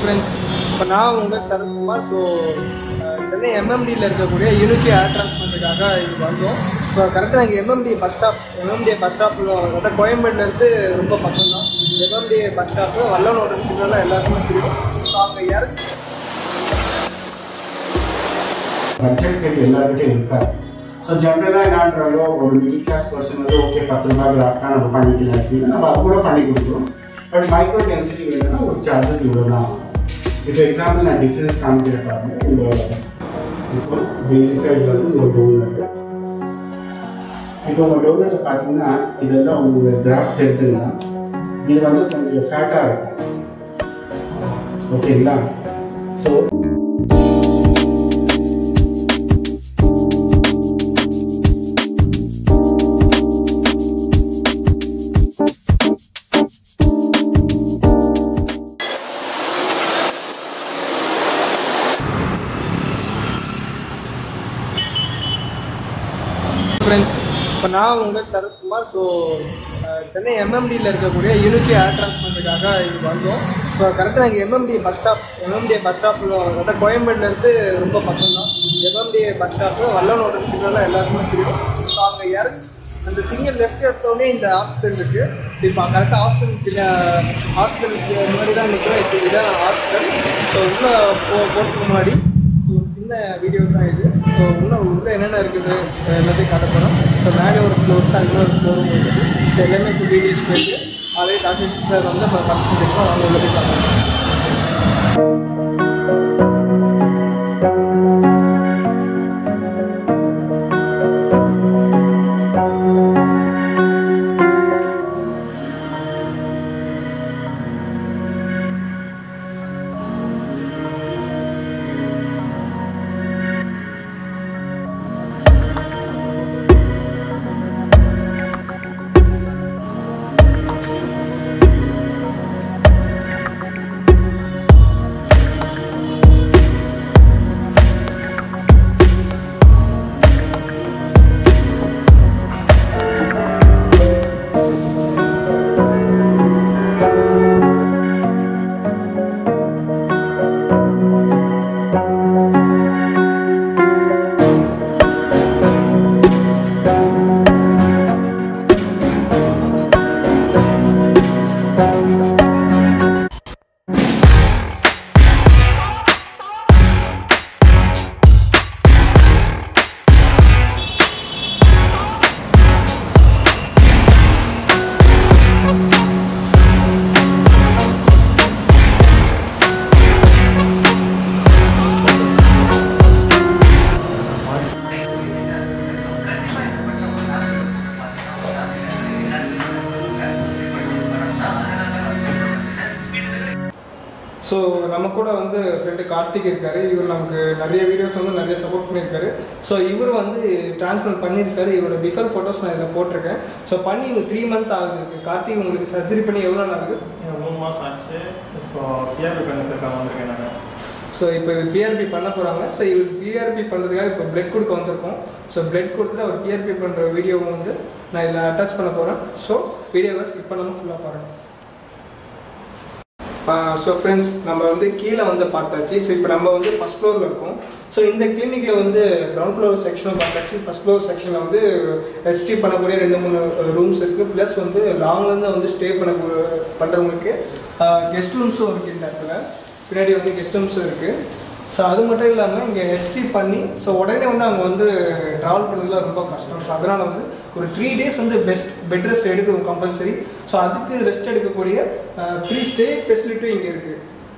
Friends இப்போ நான் உங்கள் சரத்குமார் ஸோ சென்னை எம்எம்டியில் இருக்கக்கூடிய யூனிட்டி ஏர் டிரான்ஸ்போர்ட்டுக்காக இங்கே வந்தோம் ஸோ கரெக்டாக இங்கே MMT bus stop MMT bus ஸ்டாப்பில் அதாவது கோயம்பேடுலேருந்து ரொம்ப பக்கம் தான் எம்எம்டி பஸ் ஸ்டாப்பு வல்லனோட சிக்னலாக எல்லாருக்குமே தெரியும் ஸோ அங்கே இறங்கி பட்ஜெட் கட் எல்லாருக்கிட்டையும் இருக்காது ஸோ ஜென்ரலாக என்னன்றாலோ ஒரு மிடில் கிளாஸ் பர்சன் வந்து ஓகே பத்து ரூபாய் கிராஃப்னா நம்ம பண்ணிக்கலாம் அப்படின்னு நம்ம அது கூட பண்ணி கொடுக்குறோம் பட் மைக்ரோ டென்சிட்டி வேணும்னா ஒரு சார்ஜஸ் இவ்வளோ தான் இப்போ எக்ஸாம்பிள் நான் டிஃப்ரென்ஸ் காமிக்கிறேன் பாருங்க உங்கள் இப்போ பேசிக்காக இது வந்து உங்கள் டோனர் இப்போ உங்கள் டோனரில் பார்த்தீங்கன்னா இதெல்லாம் உங்கள் கிராஃப்ட் எடுத்துங்கன்னா இது வந்து கொஞ்சம் ஃபேட்டாக இருக்கும் ஓகேங்களா ஸோ ஃப்ரெண்ட்ஸ் இப்போ நான் உங்கள் சரத்குமார் ஸோ சென்னை எம்எம்டியில் இருக்கக்கூடிய யூனிட்டி ஏர் டிரான்ஸ்போர்ட்டுக்காக இங்கே வந்தோம் ஸோ கரெக்டாக இங்கே MMT bus stop MMT bus ஸ்டாப்பில் அதாவது கோயம்பேடுலேருந்து ரொம்ப பக்கம் தான் எம்எம்டி பஸ் ஸ்டாப்பு வல்லனோட சிக்னலாக எல்லாருக்குமே தெரியும் ஸோ அங்கே இறங்கி அந்த சிங்கிள் லெஃப்ட் எடுத்தோடனே இந்த ஹாஸ்பிட்டல் இருக்குது இப்போ கரெக்டாக ஹாஸ்பிட்டல் ஹாஸ்பிட்டலுக்கு முன்னாடி தான் நிற்கிறோம் இப்போ இதுதான் ஹாஸ்பிட்டல் ஸோ உள்ளே போ போகிறதுக்கு முன்னாடி ஒரு சின்ன வீடியோ தான் இது ஸோ இன்னும் உள்ள என்னென்ன இருக்குது அஹ் எல்லாத்தையும் காட்ட போகிறோம் ஸோ மேலே ஒரு ஃப்ளோர் தான் இன்னொரு ஃப்ளோரும் இருக்குது ஸோ எல்லாமே இப்போ டீடைல்ஸ் போயிட்டு அதே டாக்டர் சார் வந்து இப்போ ஃபங்க்ஷன் இருக்கும் அவங்க உள்ள போய் பார்க்கலாம் ஸோ நம்ம கூட வந்து ஃப்ரெண்டு கார்த்திக் இருக்காரு இவர் நமக்கு நிறைய வீடியோஸ் வந்து நிறைய சப்போர்ட் பண்ணியிருக்காரு ஸோ இவர் வந்து டிரான்ஸ்பிளான்ட் பண்ணியிருக்காரு இவரோட பிஃபோர் ஃபோட்டோஸ் நான் இதில் போட்டிருக்கேன் ஸோ பண்ணி இன்னும் த்ரீ மந்த் ஆகுது இருக்கு கார்த்திக் உங்களுக்கு சர்ஜரி பண்ணி எவ்வளோ நாள் ஆகுது மூணு மாதம் ஆச்சு இப்போ பிஆர்பி கணக்குக்காக வந்திருக்கேன் நான் ஸோ இப்போ பிஆர்பி பண்ண போகிறாங்க ஸோ இவர் பிஆர்பி பண்ணுறதுக்காக இப்போ பிளட் கொடுக்க வந்திருக்கோம் ஸோ பிளட் கொடுத்துட்டு அவர் பிஆர்பி பண்ணுற வீடியோவை வந்து நான் இதில் அட்டாச் பண்ண போகிறேன் ஸோ வீடியோவை ஸ்கிப் பண்ணாமல் ஃபுல்லாக பாருங்கள் ஸோ ஃப்ரெண்ட்ஸ் நம்ம வந்து கீழே வந்து பார்த்தாச்சு ஸோ இப்போ நம்ம வந்து ஃபஸ்ட் ஃப்ளோரில் இருக்கோம் ஸோ இந்த கிளினிக்கில் வந்து கிரவுண்ட் ஃப்ளோர் செக்ஷனும் பார்த்தாச்சு ஃபஸ்ட் ஃப்ளோர் செக்ஷனில் வந்து எஸ்டி பண்ணக்கூடிய ரெண்டு மூணு ரூம்ஸ் இருக்குது ப்ளஸ் வந்து லாங்லேருந்து வந்து ஸ்டே பண்ண பண்ணுறவங்களுக்கு கெஸ்ட் ரூம்ஸும் இருக்குது இந்த இடத்துல பின்னாடி வந்து கெஸ்ட் ரூம்ஸும் இருக்குது ஸோ அது மட்டும் இல்லாமல் இங்கே எஸ்டி பண்ணி ஸோ உடனே வந்து அவங்க வந்து ட்ராவல் பண்ணுறதுல ரொம்ப கஷ்டம் ஸோ அதனால் வந்து ஒரு த்ரீ டேஸ் வந்து பெஸ்ட் பெட் ரெஸ்ட் எடுக்கணும் கம்பல்சரி ஸோ அதுக்கு ரெஸ்ட் எடுக்கக்கூடிய த்ரீ ஸ்டே ஃபெசிலிட்டியும் இங்கே இருக்குது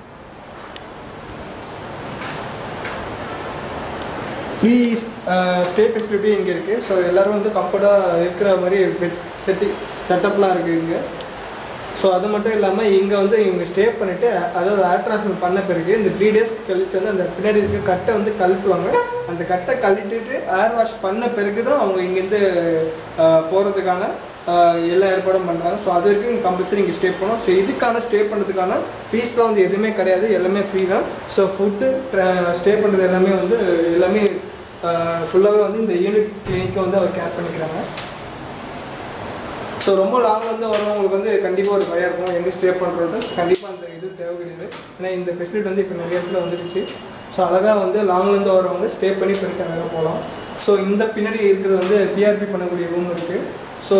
ஃப்ரீ ஸ்டே ஃபெசிலிட்டி இங்கே இருக்குது ஸோ எல்லோரும் வந்து கம்ஃபர்ட்டாக இருக்கிற மாதிரி பெட் செட்டி செட்டப்லாம் இருக்குது இங்கே ஸோ அது மட்டும் இல்லாமல் இங்கே வந்து இவங்க ஸ்டே பண்ணிவிட்டு அதாவது ஏர் டிரான்ஸ்ஃபர் பண்ண பிறகு இந்த த்ரீ டேஸ் கழிச்சு வந்து அந்த பின்னாடி இருக்க கட்டை வந்து கழட்டுவாங்க அந்த கட்டை கழட்டிட்டு ஏர் வாஷ் பண்ண பிறகு தான் அவங்க இங்கேருந்து போகிறதுக்கான எல்லா ஏற்பாடும் பண்ணுறாங்க ஸோ அது வரைக்கும் கம்பல்சரி இங்கே ஸ்டே பண்ணோம் ஸோ இதுக்கான ஸ்டே பண்ணுறதுக்கான ஃபீஸ்லாம் வந்து எதுவுமே கிடையாது எல்லாமே ஃப்ரீ தான் ஸோ ஃபுட்டு ஸ்டே பண்ணுறது எல்லாமே வந்து எல்லாமே ஃபுல்லாகவே வந்து இந்த யூனிட் கிளினிக்கை வந்து அவர் கேர் பண்ணிக்கிறாங்க ஸோ ரொம்ப லாங்லேருந்து வரவங்களுக்கு வந்து கண்டிப்பாக ஒரு பயம் இருக்கும் எங்கே ஸ்டே பண்ணுறது கண்டிப்பாக அந்த இது தேவை கிடையாது ஏன்னா இந்த ஃபெசிலிட்டி வந்து இப்போ நிறைய இடத்துல வந்துடுச்சு ஸோ அழகாக வந்து லாங்லேருந்து வரவங்க ஸ்டே பண்ணி போயிட்டு அழகாக போகலாம் ஸோ இந்த பின்னாடி இருக்கிறது வந்து டிஆர்பி பண்ணக்கூடிய ரூம் இருக்குது ஸோ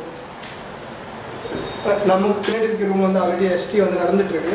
நமக்கு பின்னாடி இருக்கிற ரூம் வந்து ஆல்ரெடி எஸ்டி வந்து நடந்துட்டுருக்கு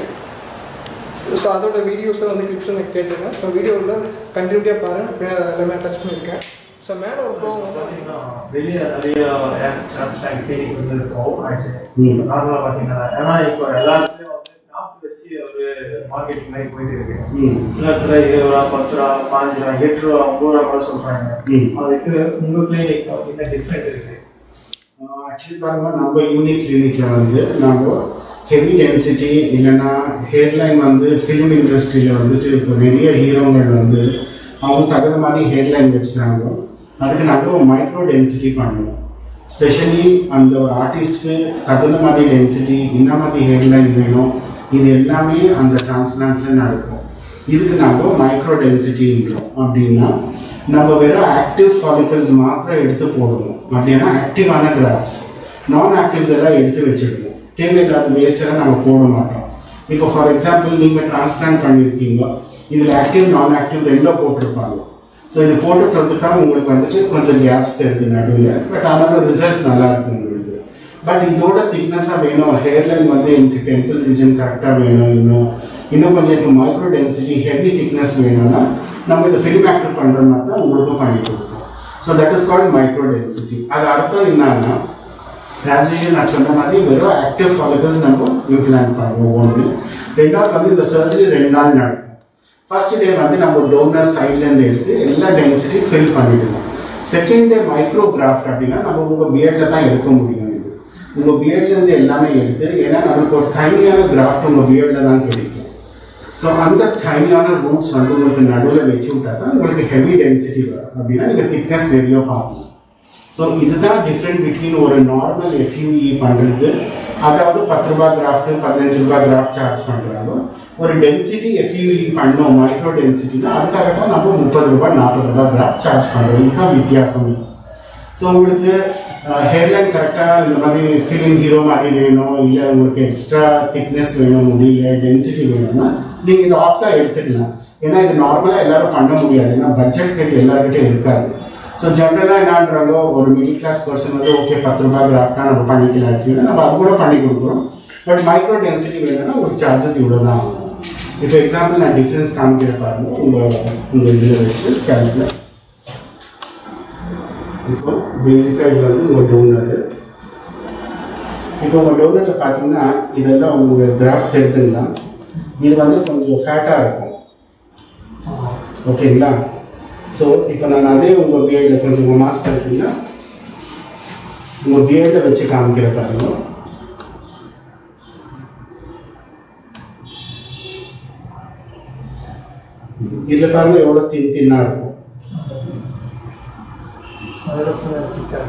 ஸோ அதோட வீடியோஸை வந்து கிளிப்ஸ் எனக்கு கேட்டிருக்கேன் ஸோ வீடியோவில் கண்டினியூட்டியாக பாருங்கள் பின்னாடி அதை எல்லாமே அட்டாச் பண்ணியிருக்கேன் ஸோ மேலே ஒரு ஃப்ளோ வந்து பார்த்தீங்கன்னா வெளியே நிறைய ஏர் டிரான்ஸ்பிளான்ட் கிளினிக் வந்து இப்போ ஓப்பன் ஆயிடுச்சு ம். நார்மலாக பார்த்தீங்கன்னா ஏன்னா இப்போ எல்லா இடத்துலையும் வந்து நாற்பது வச்சு ஒரு மார்க்கெட்டிங் மாதிரி போயிட்டு இருக்கு ம் சில இடத்துல இருபது ரூபா பத்து ரூபா பாஞ்சு ரூபா எட்டு ரூபா ஒம்பது ரூபா கூட சொல்கிறாங்க ம் அதுக்கு உங்கள் கிளினிக் என்ன டிஃப்ரெண்ட் இருக்குது ஆக்சுவலி பாருங்க நம்ம யூனிக் கிளினிக்கில் வந்து நம்ம ஹெவி டென்சிட்டி இல்லைன்னா ஹேர்லைன் வந்து ஃபிலிம் இண்டஸ்ட்ரியில் வந்துட்டு இப்போ நிறைய ஹீரோங்கள் வந்து அவங்க தகுந்த மாதிரி ஹேர்லைன் வச்சுக்கிறாங்க அதுக்கு நாங்கள் மைக்ரோ டென்சிட்டி பண்ணுவோம் ஸ்பெஷலி அந்த ஒரு ஆர்டிஸ்ட்க்கு தகுந்த மாதிரி டென்சிட்டி என்ன மாதிரி ஹேர்லைன் வேணும் இது எல்லாமே அந்த டிரான்ஸ்பிளான்ஸில் நடக்கும் இதுக்கு நாங்கள் மைக்ரோ டென்சிட்டின்றோம் அப்படின்னா நம்ம வெறும் ஆக்டிவ் ஃபாலிக்கல்ஸ் மாத்திரம் எடுத்து போடுவோம் அப்படின்னா ஆக்டிவான கிராஃப்ட்ஸ் நான் ஆக்டிவ்ஸ் எல்லாம் எடுத்து வச்சிருக்கோம் தேவையில்லாத வேஸ்டெல்லாம் நம்ம போட மாட்டோம் இப்போ ஃபார் எக்ஸாம்பிள் நீங்கள் டிரான்ஸ்பிளான்ட் பண்ணியிருக்கீங்க இதில் ஆக்டிவ் நான் ஆக்டிவ் ரெண்டோ போட்டிருப்பாங்க ஸோ இது போட்டுட்டு தான் உங்களுக்கு வந்துட்டு கொஞ்சம் கேப்ஸ் தெரியுது நடுவில் பட் ஆனாலும் ரிசல்ட்ஸ் நல்லா இருக்கும் உங்களுக்கு பட் இதோட திக்னஸாக வேணும் ஹேர்லைன் வந்து எனக்கு டெம்பிள் ரீஜன் கரெக்டாக வேணும் இன்னும் இன்னும் கொஞ்சம் எனக்கு மைக்ரோ டென்சிட்டி ஹெவி திக்னஸ் வேணும்னா நம்ம இந்த ஃபிலிம் ஆக்டர் பண்ணுற மாதிரி தான் உங்களுக்கும் பண்ணி கொடுப்போம் so that is called micro density அது அர்த்தம் என்னன்னா ஆஸ் யூஷுவல் நான் சொன்ன மாதிரி வெறும் ஆக்டிவ் ஃபாலிகல்ஸ் நம்ம இம்ப்ளான்ட் பண்ணுவோம் ஒன்று ரெண்டாவது வந்து இந்த சர்ஜரி ரெண்டு நாள் நடக்கும் ஃபர்ஸ்ட் டே வந்து நம்ம டோனர் சைட்லேருந்து எடுத்து எல்லா டென்சிட்டி ஃபில் பண்ணிடுவோம் செகண்ட் டே மைக்ரோ கிராஃப்ட் அப்படின்னா நம்ம உங்கள் பியர்டில் தான் எடுக்க முடியும் இது உங்கள் பியர்ட்லேருந்து எல்லாமே எடுத்து ஏன்னா நமக்கு ஒரு டைனியான கிராஃப்ட் உங்கள் பியர்டில் தான் கிடைக்கும் ஸோ அந்த டைனியான ரூட்ஸ் வந்து உங்களுக்கு நடுவில் வச்சு விட்டா தான் உங்களுக்கு ஹெவி டென்சிட்டி வரும் அப்படின்னா நீங்கள் திக்னஸ் நிறைய பார்க்கலாம் ஸோ இதுதான் டிஃப்ரெண்ட் பிட்வீன் ஒரு நார்மல் எஃப்யூஇ பண்ணுறது அதாவது பத்து ரூபாய் கிராஃப்ட் பதினஞ்சு ரூபாய் கிராஃப்ட் சார்ஜ் பண்ணுறாங்க ஒரு டென்சிட்டி எஃப்யூஇ பண்ணோம் மைக்ரோ டென்சிட்டினா அதுக்காக தான் நம்ம முப்பது ரூபாய் நாற்பது ரூபாய் கிராஃப்ட் சார்ஜ் பண்ணுறோம் இதுதான் வித்தியாசமே ஸோ உங்களுக்கு ஹேர்லைன் கரெக்டாக இந்த மாதிரி ஃபிலிம் ஹீரோ மாதிரி வேணும் இல்லை உங்களுக்கு எக்ஸ்ட்ரா திக்னஸ் வேணும் முடியல டென்சிட்டி வேணும்னா நீங்கள் இந்த ஆப்டாக எடுத்துக்கலாம் ஏன்னா இது நார்மலாக எல்லாரும் பண்ண முடியாது ஏன்னா பட்ஜெட் ரேட் எல்லாருக்கிட்டையும் இருக்காது ஸோ ஜென்ரலாக என்னன்றாங்க ஒரு மிடில் கிளாஸ் பர்சன் வந்து ஓகே பத்து ரூபாய் கிராஃப்டாக நம்ம பண்ணிக்கலாம் ஆக்சுவலி நம்ம அது கூட பண்ணி கொடுக்குறோம் பட் மைக்ரோ டென்சிட்டி வேணும்னா உங்களுக்கு சார்ஜஸ் இவ்வளோ தான் ஆகும் இப்போ எக்ஸாம்பிள் நான் டிஃப்ரென்ஸ் காமிக்கிற பாருங்க உங்கள் உங்கள் இதில் வச்சு ஸ்கேல்பில் இப்போ பேசிக்காக இது வந்து உங்கள் டோனர் இப்போ உங்கள் டோனரில் பார்த்தீங்கன்னா இதெல்லாம் உங்கள் கிராஃப்ட் எடுத்துங்களா இது வந்து கொஞ்சம் ஃபேட்டாக இருக்கும் ஓகேங்களா ஸோ இப்போ நான் அதே உங்கள் பியர்டில் கொஞ்சம் உங்கள் மாஸ்க் இருக்கீங்களா உங்கள் பியர்டில் வச்சு காமிக்கிற பாருங்க இதில் பாருங்க எவ்வளோ தின் தின்னாக இருக்கும் அதோட ஃபுல்லாக திக்காக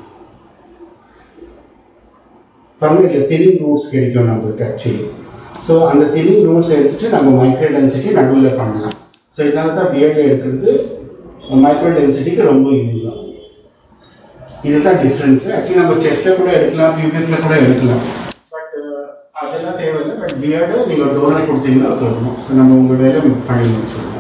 பாருங்க இதில் தினிங் ரூட்ஸ் கிடைக்கும் நம்மளுக்கு ஆக்சுவலி ஸோ அந்த தினிங் ரூட்ஸ் எடுத்துட்டு நம்ம மைக்ரோ டென்சிட்டி நடுவில் பண்ணலாம் ஸோ இதனால தான் பியர்டில் எடுக்கிறது மைக்ரோ டென்சிட்டிக்கு ரொம்ப யூஸ் ஆகும் இதுதான் டிஃப்ரென்ஸ் ஆக்சுவலி நம்ம செஸ்ட்டில் கூட எடுக்கலாம் பியூபிக்கில் கூட எடுக்கலாம் பட் அதெல்லாம் தேவையில்லை பட் பியர்டு நீங்கள் டோனர் கொடுத்தீங்கன்னா போதும் ஸோ நம்ம உங்கள் வேலை பண்ணி முடிச்சிடுவோம்